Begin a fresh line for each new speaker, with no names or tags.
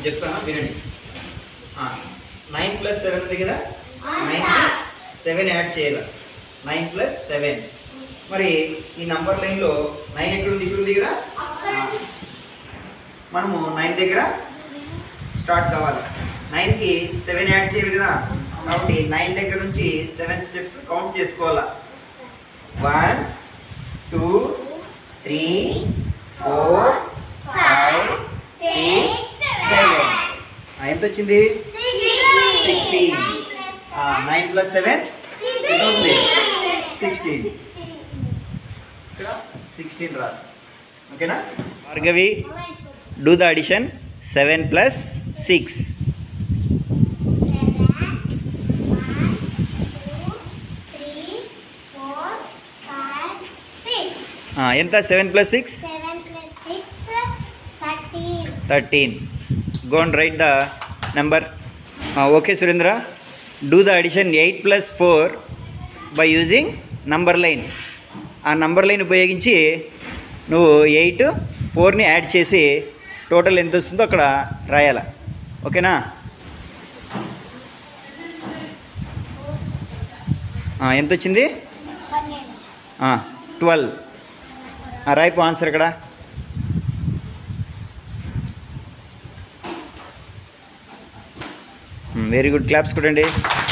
చెప్తాను వినండి nine plus seven ఉంది కదా నైన్ సెవెన్ యాడ్ చేయాలి నైన్ ప్లస్ సెవెన్ మరి ఈ నంబర్ లైన్లో నైన్ ఎక్కడ ఉంది ఇక్కడ ఉంది కదా ఆ, మనము నైన్ దగ్గర స్టార్ట్ కావాలి నైన్కి సెవెన్ యాడ్ చేయాలి కదా కాబట్టి నైన్ దగ్గర నుంచి సెవెన్ స్టెప్స్ కౌంట్ చేసుకోవాలా one two three four five six seven ఎంత వచ్చింది సిక్స్టీన్ నైన్ ప్లస్ సెవెన్ ఎంత ఉంది సిక్స్టీన్ ఇక్కడ సిక్స్టీన్ రాస్తాం ఓకేనా Bhargavi do the addition seven plus six ఎంత seven plus six thirteen go and write the number okay Surendra do the addition eight plus four by using number line ఆ number line ఉపయోగించి నువ్వు eight ఫోర్ని add చేసి total ఎంత వస్తుందో అక్కడ రాయాల ఓకేనా ఆ, ఎంత వచ్చింది ట్వెల్వ్ రాయిపో ఆన్సర్ ఇక్కడ వెరీ గుడ్ క్లాప్స్ కొట్టండి